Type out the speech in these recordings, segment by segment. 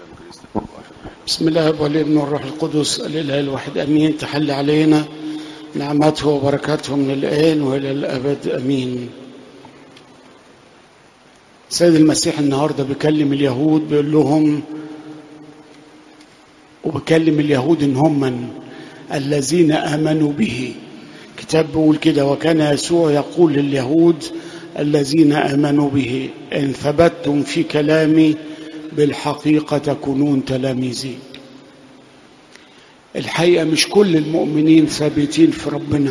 بسم الله والابن والروح القدس الاله الواحد امين تحل علينا نعمته وبركاته من الان والى الابد امين سيد المسيح النهارده بيكلم اليهود بيقول لهم وبكلم اليهود ان هم من الذين امنوا به كتاب بيقول كده وكان يسوع يقول لليهود الذين امنوا به ان ثبتتم في كلامي بالحقيقه تكونون تلاميذي الحقيقه مش كل المؤمنين ثابتين في ربنا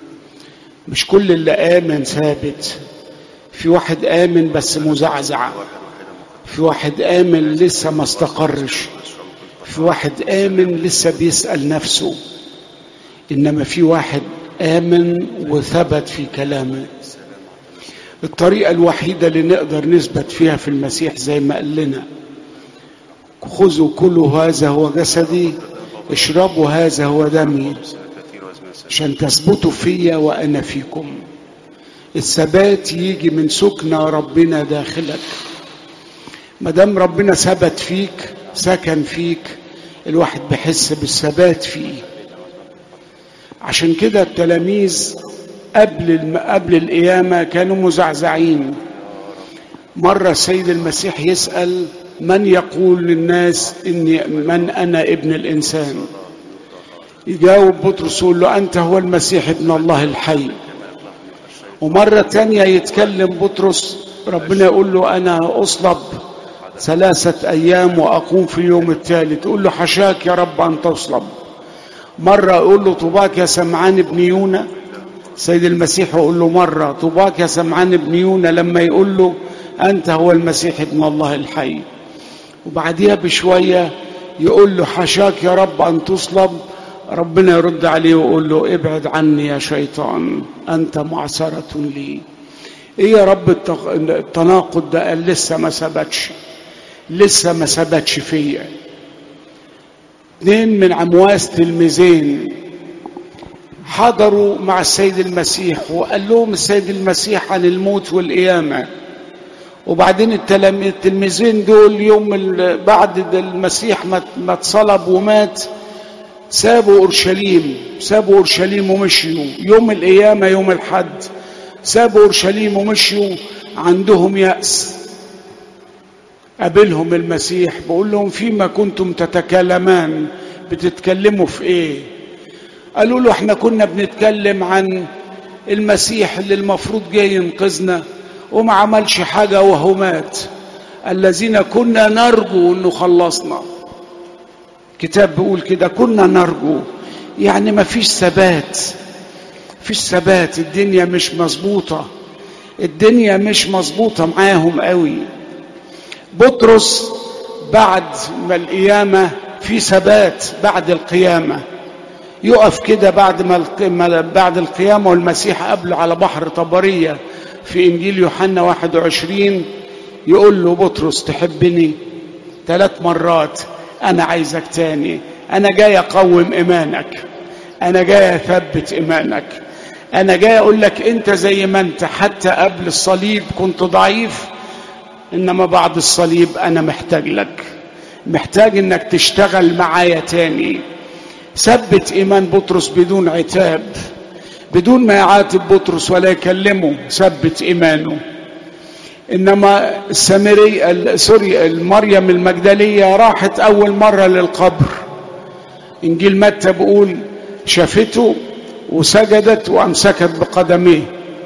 مش كل اللي امن ثابت في واحد امن بس مزعزع في واحد امن لسه ما استقرش في واحد امن لسه بيسال نفسه انما في واحد امن وثبت في كلامه الطريقه الوحيده اللي نقدر نثبت فيها في المسيح زي ما قال لنا خذوا كلوا هذا هو جسدي اشربوا هذا هو دمي عشان تثبتوا فيا وانا فيكم الثبات يجي من سكن ربنا داخلك ما دام ربنا ثبت فيك سكن فيك الواحد بيحس بالثبات فيه عشان كده التلاميذ قبل الم... قبل القيامة كانوا مزعزعين مرة السيد المسيح يسأل من يقول للناس إني من أنا ابن الإنسان يجاوب بطرس يقول له أنت هو المسيح ابن الله الحي ومرة تانية يتكلم بطرس ربنا يقول له أنا أصلب ثلاثة أيام وأقوم في اليوم الثالث يقول له حشاك يا رب أن تصلب مرة يقول له طوباك يا سمعان ابن يونا سيد المسيح يقول له مرة طوباك يا سمعان ابن يونا لما يقول له أنت هو المسيح ابن الله الحي وبعديها بشوية يقول له حشاك يا رب أن تصلب ربنا يرد عليه ويقول له ابعد عني يا شيطان أنت معصرة لي إيه يا رب التناقض ده قال لسه ما ثبتش لسه ما ثبتش فيا اثنين من عمواس تلميذين حضروا مع السيد المسيح وقال لهم السيد المسيح عن الموت والقيامة وبعدين التلميذين دول يوم بعد المسيح ما اتصلب ومات سابوا اورشليم سابوا اورشليم ومشيوا يوم القيامة يوم الحد سابوا اورشليم ومشيوا عندهم يأس قابلهم المسيح بقول لهم فيما كنتم تتكلمان بتتكلموا في ايه قالوا له احنا كنا بنتكلم عن المسيح اللي المفروض جاي ينقذنا وما عملش حاجة وهو مات الذين كنا نرجو انه خلصنا كتاب بيقول كده كنا نرجو يعني ما فيش ثبات فيش ثبات الدنيا مش مظبوطة الدنيا مش مظبوطة معاهم قوي بطرس بعد ما القيامة في ثبات بعد القيامة يقف كده بعد ما بعد القيامة والمسيح قبله على بحر طبرية في إنجيل يوحنا 21 يقول له بطرس تحبني ثلاث مرات أنا عايزك تاني أنا جاي أقوم إيمانك أنا جاي أثبت إيمانك أنا جاي أقول لك أنت زي ما أنت حتى قبل الصليب كنت ضعيف إنما بعد الصليب أنا محتاج لك محتاج إنك تشتغل معايا تاني ثبت إيمان بطرس بدون عتاب بدون ما يعاتب بطرس ولا يكلمه ثبت إيمانه إنما السامري سوري المريم المجدلية راحت أول مرة للقبر إنجيل متى بيقول شافته وسجدت وأمسكت بقدميه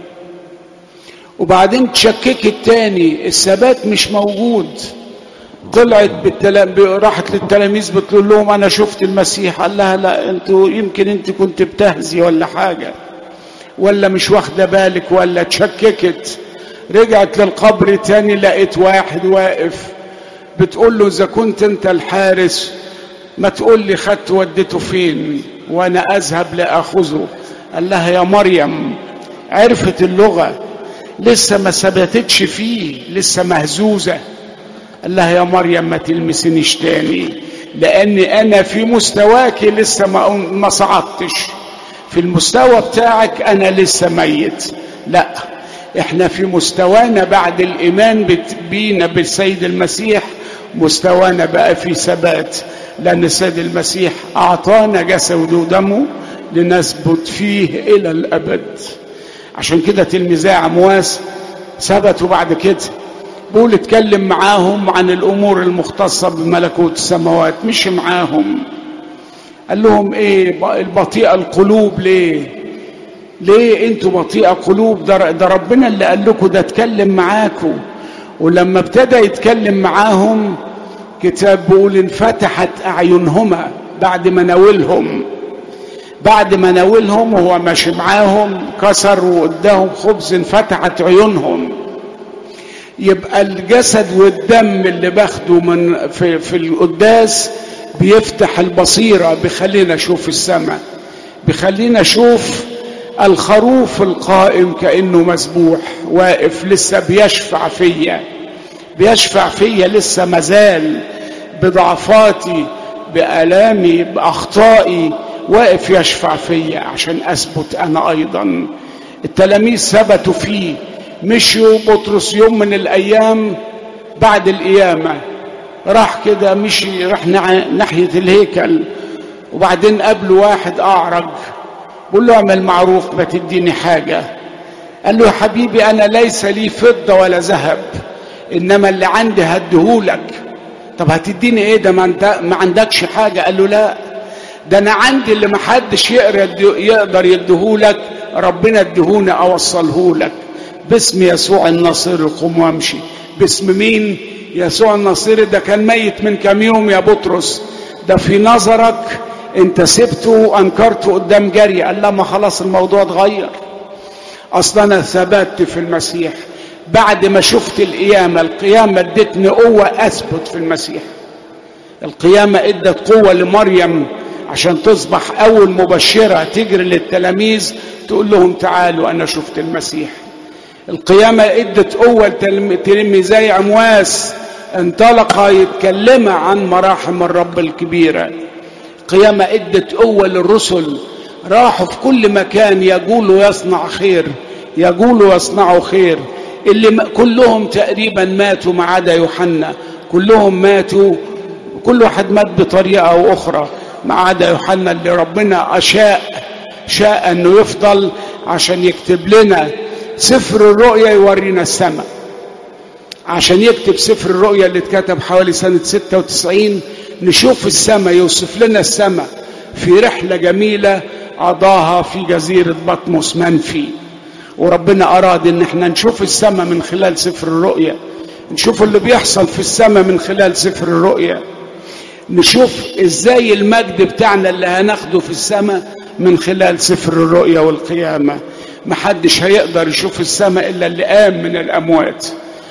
وبعدين تشككت تاني الثبات مش موجود طلعت بالتلام... راحت للتلاميذ بتقول لهم انا شفت المسيح قال لها لا انتوا يمكن انت كنت بتهزي ولا حاجه ولا مش واخده بالك ولا تشككت رجعت للقبر تاني لقيت واحد واقف بتقول له اذا كنت انت الحارس ما تقول لي خدت وديته فين وانا اذهب لاخذه قال لها يا مريم عرفت اللغه لسه ما ثبتتش فيه لسه مهزوزه قال لها يا مريم ما تلمسنيش تاني لاني انا في مستواك لسه ما ما صعدتش في المستوى بتاعك انا لسه ميت لا احنا في مستوانا بعد الايمان بينا بالسيد المسيح مستوانا بقى في ثبات لأن السيد المسيح أعطانا جسده ودمه لنثبت فيه إلى الأبد عشان كده تلميذي عمواس ثبتوا بعد كده بقول اتكلم معاهم عن الأمور المختصة بملكوت السماوات مش معاهم قال لهم ايه البطيئة القلوب ليه ليه انتوا بطيئة قلوب ده, ده ربنا اللي قال لكم ده اتكلم معاكم ولما ابتدى يتكلم معاهم كتاب بيقول انفتحت اعينهما بعد ما ناولهم بعد ما ناولهم وهو ماشي معاهم كسر وقداهم خبز انفتحت عيونهم يبقى الجسد والدم اللي باخده من في, في القداس بيفتح البصيرة بيخلينا نشوف السماء بيخلينا نشوف الخروف القائم كأنه مسبوح واقف لسه بيشفع فيا بيشفع فيا لسه مازال بضعفاتي بآلامي بأخطائي واقف يشفع فيا عشان أثبت أنا أيضا التلاميذ ثبتوا فيه مشوا بطرس يوم من الأيام بعد القيامة راح كده مشي راح ناحية الهيكل وبعدين قابله واحد أعرج بقول له اعمل معروف ما تديني حاجة قال له يا حبيبي أنا ليس لي فضة ولا ذهب إنما اللي عندي هديهولك طب هتديني إيه ده ما عندكش حاجة قال له لا ده أنا عندي اللي محدش يقدر يديهولك ربنا اديهوني أوصلهولك باسم يسوع الناصري قوم وامشي باسم مين يسوع الناصري ده كان ميت من كام يوم يا بطرس ده في نظرك انت سبته وانكرته قدام جري قال لما خلاص الموضوع اتغير اصلا انا ثبت في المسيح بعد ما شفت القيامة القيامة ادتني قوة اثبت في المسيح القيامة ادت قوة لمريم عشان تصبح اول مبشرة تجري للتلاميذ تقول لهم تعالوا انا شفت المسيح القيامة ادت قوة تلميذي عمواس انطلق يتكلم عن مراحم الرب الكبيرة القيامة ادت قوة للرسل راحوا في كل مكان يقولوا يصنع خير يقولوا يصنعوا خير اللي كلهم تقريبا ماتوا ما عدا يوحنا كلهم ماتوا كل واحد مات بطريقة أو أخرى ما عدا يوحنا اللي ربنا أشاء شاء أنه يفضل عشان يكتب لنا سفر الرؤيا يورينا السماء عشان يكتب سفر الرؤيا اللي اتكتب حوالي سنة 96 نشوف السماء يوصف لنا السماء في رحلة جميلة قضاها في جزيرة بطمس منفي وربنا أراد إن احنا نشوف السماء من خلال سفر الرؤيا نشوف اللي بيحصل في السماء من خلال سفر الرؤيا نشوف ازاي المجد بتاعنا اللي هناخده في السماء من خلال سفر الرؤيا والقيامة محدش هيقدر يشوف السماء إلا اللي قام من الأموات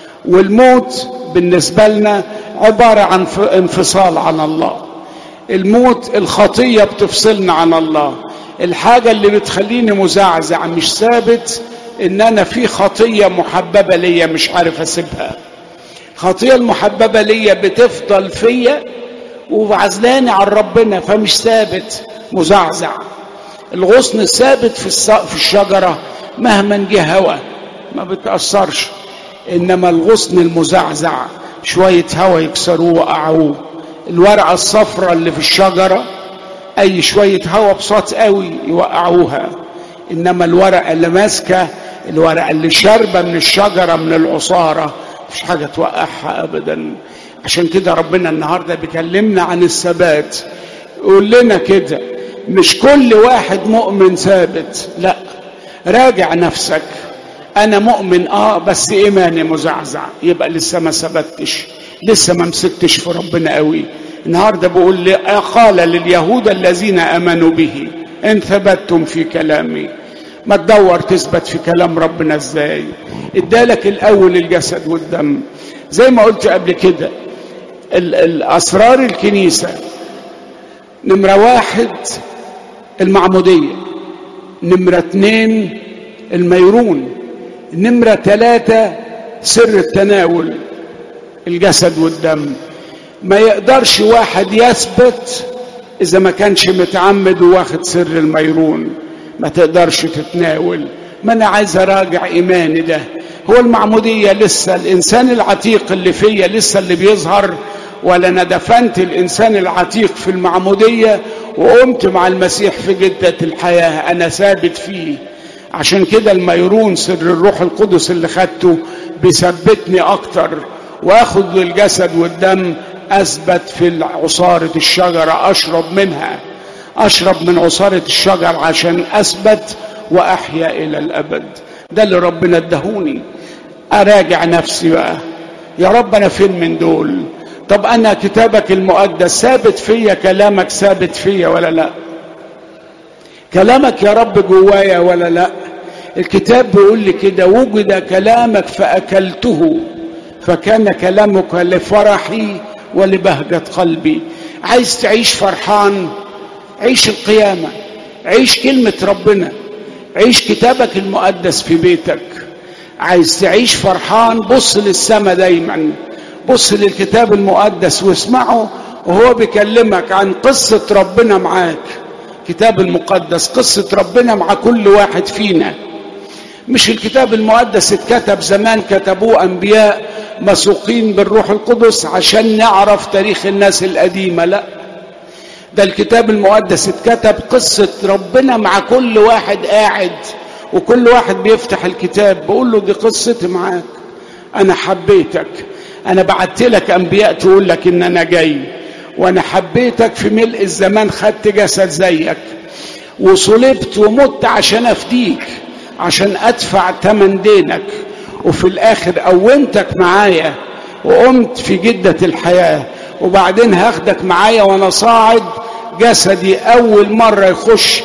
والموت بالنسبة لنا عبارة عن انفصال عن الله الموت الخطية بتفصلنا عن الله الحاجة اللي بتخليني مزعزع مش ثابت ان انا في خطية محببة ليا مش عارف اسيبها الخطية المحببة ليا بتفضل فيا وعزلاني عن ربنا فمش ثابت مزعزع الغصن الثابت في في الشجرة مهما جه هوا ما بتأثرش إنما الغصن المزعزع شوية هوا يكسروه وقعوه الورقة الصفراء اللي في الشجرة أي شوية هوا بساط قوي يوقعوها إنما الورقة اللي ماسكة الورقة اللي شاربة من الشجرة من العصارة مش حاجة توقعها أبدا عشان كده ربنا النهاردة بيكلمنا عن الثبات يقول لنا كده مش كل واحد مؤمن ثابت لا راجع نفسك انا مؤمن اه بس ايماني مزعزع يبقى لسه ما ثبتش لسه ما مسكتش في ربنا قوي النهارده بقول لي قال لليهود الذين امنوا به ان ثبتتم في كلامي ما تدور تثبت في كلام ربنا ازاي ادالك الاول الجسد والدم زي ما قلت قبل كده الاسرار الكنيسه نمره واحد المعموديه نمره اتنين الميرون نمرة ثلاثة سر التناول الجسد والدم ما يقدرش واحد يثبت إذا ما كانش متعمد وواخد سر الميرون ما تقدرش تتناول ما أنا عايز أراجع إيماني ده هو المعمودية لسه الإنسان العتيق اللي فيا لسه اللي بيظهر ولا انا دفنت الانسان العتيق في المعموديه وقمت مع المسيح في جده الحياه انا ثابت فيه عشان كده الميرون سر الروح القدس اللي خدته بيثبتني اكتر واخد الجسد والدم اثبت في عصاره الشجره اشرب منها اشرب من عصاره الشجر عشان اثبت واحيا الى الابد ده اللي ربنا ادهوني اراجع نفسي بقى يا رب انا فين من دول طب انا كتابك المقدس ثابت فيا كلامك ثابت فيا ولا لا كلامك يا رب جوايا ولا لا الكتاب بيقول لي كده وجد كلامك فاكلته فكان كلامك لفرحي ولبهجه قلبي عايز تعيش فرحان عيش القيامه عيش كلمه ربنا عيش كتابك المقدس في بيتك عايز تعيش فرحان بص للسماء دايما بص للكتاب المقدس واسمعه وهو بيكلمك عن قصة ربنا معاك كتاب المقدس قصة ربنا مع كل واحد فينا مش الكتاب المقدس اتكتب زمان كتبوه أنبياء مسوقين بالروح القدس عشان نعرف تاريخ الناس القديمة لا ده الكتاب المقدس اتكتب قصة ربنا مع كل واحد قاعد وكل واحد بيفتح الكتاب بقول له دي قصتي معاك انا حبيتك انا بعت لك انبياء تقول لك ان انا جاي وانا حبيتك في ملء الزمان خدت جسد زيك وصلبت ومت عشان افديك عشان ادفع ثمن دينك وفي الاخر قومتك معايا وقمت في جدة الحياة وبعدين هاخدك معايا وانا صاعد جسدي اول مرة يخش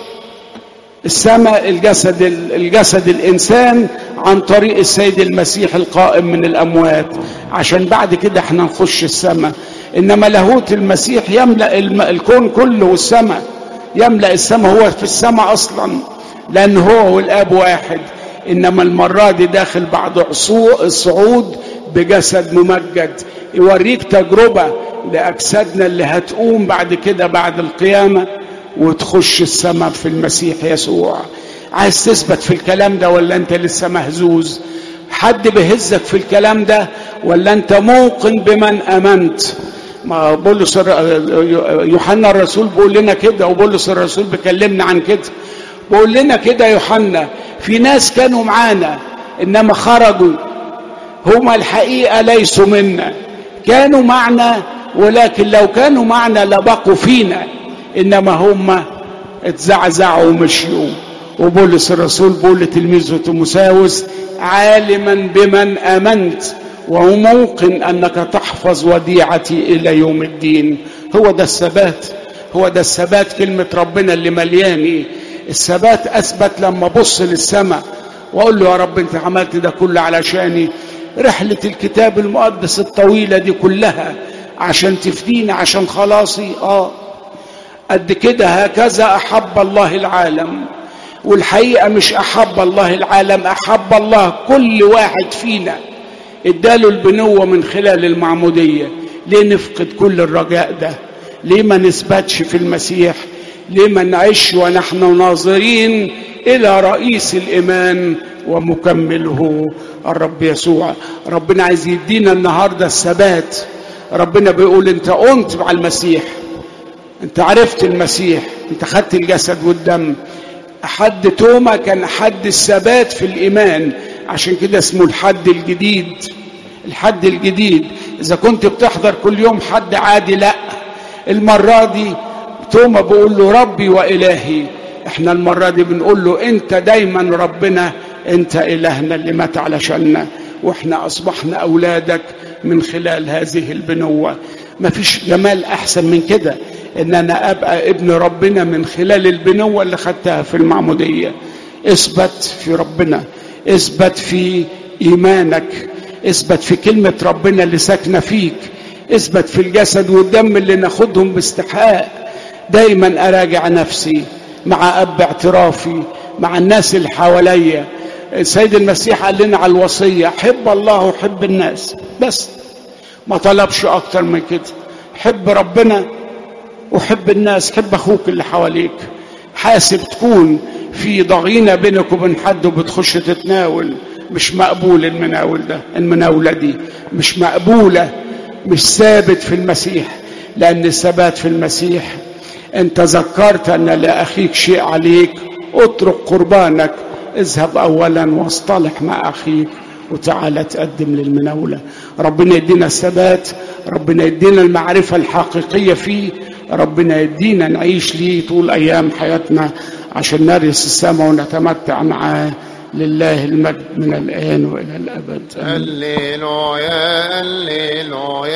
السماء الجسد الجسد الانسان عن طريق السيد المسيح القائم من الاموات عشان بعد كده احنا نخش السماء انما لاهوت المسيح يملا الكون كله والسماء يملا السماء هو في السماء اصلا لان هو والاب واحد انما المره دي داخل بعد الصعود بجسد ممجد يوريك تجربه لاجسادنا اللي هتقوم بعد كده بعد القيامه وتخش السماء في المسيح يسوع عايز تثبت في الكلام ده ولا انت لسه مهزوز حد بيهزك في الكلام ده ولا انت موقن بمن امنت ما بولس يوحنا الرسول بيقول لنا كده وبولس الرسول بيكلمنا عن كده بيقول لنا كده يوحنا في ناس كانوا معانا انما خرجوا هما الحقيقه ليسوا منا كانوا معنا ولكن لو كانوا معنا لبقوا فينا انما هم اتزعزعوا ومشيوا وبولس الرسول بيقول لتلميذه تيموساوس عالما بمن امنت وموقن انك تحفظ وديعتي الى يوم الدين هو ده الثبات هو ده الثبات كلمه ربنا اللي ملياني الثبات اثبت لما ابص للسماء واقول له يا رب انت عملت ده كله علشاني رحله الكتاب المقدس الطويله دي كلها عشان تفديني عشان خلاصي اه قد كده هكذا احب الله العالم والحقيقه مش احب الله العالم احب الله كل واحد فينا اداله البنوه من خلال المعموديه ليه نفقد كل الرجاء ده ليه ما نثبتش في المسيح ليه ما نعيش ونحن ناظرين الى رئيس الايمان ومكمله الرب يسوع ربنا عايز يدينا النهارده الثبات ربنا بيقول انت قمت مع المسيح انت عرفت المسيح انت خدت الجسد والدم حد توما كان حد الثبات في الايمان عشان كده اسمه الحد الجديد الحد الجديد اذا كنت بتحضر كل يوم حد عادي لا المره دي توما بيقول له ربي والهي احنا المره دي بنقول له انت دايما ربنا انت الهنا اللي مات علشاننا واحنا اصبحنا اولادك من خلال هذه البنوه مفيش جمال احسن من كده ان انا ابقى ابن ربنا من خلال البنوه اللي خدتها في المعموديه اثبت في ربنا اثبت في ايمانك اثبت في كلمه ربنا اللي ساكنه فيك اثبت في الجسد والدم اللي ناخدهم باستحقاق دايما اراجع نفسي مع اب اعترافي مع الناس اللي حواليا السيد المسيح قال لنا على الوصيه حب الله وحب الناس بس ما طلبش اكتر من كده حب ربنا وحب الناس حب اخوك اللي حواليك حاسب تكون في ضغينة بينك وبين حد وبتخش تتناول مش مقبول المناول ده المناولة دي مش مقبولة مش ثابت في المسيح لأن الثبات في المسيح إن تذكرت أن لأخيك شيء عليك اترك قربانك اذهب أولا واصطلح مع أخيك وتعالى تقدم للمناولة ربنا يدينا الثبات ربنا يدينا المعرفة الحقيقية فيه ربنا يدينا نعيش ليه طول أيام حياتنا عشان نرث السماء ونتمتع معاه لله المجد من الآن وإلى الأبد آمين. هللويا هللويا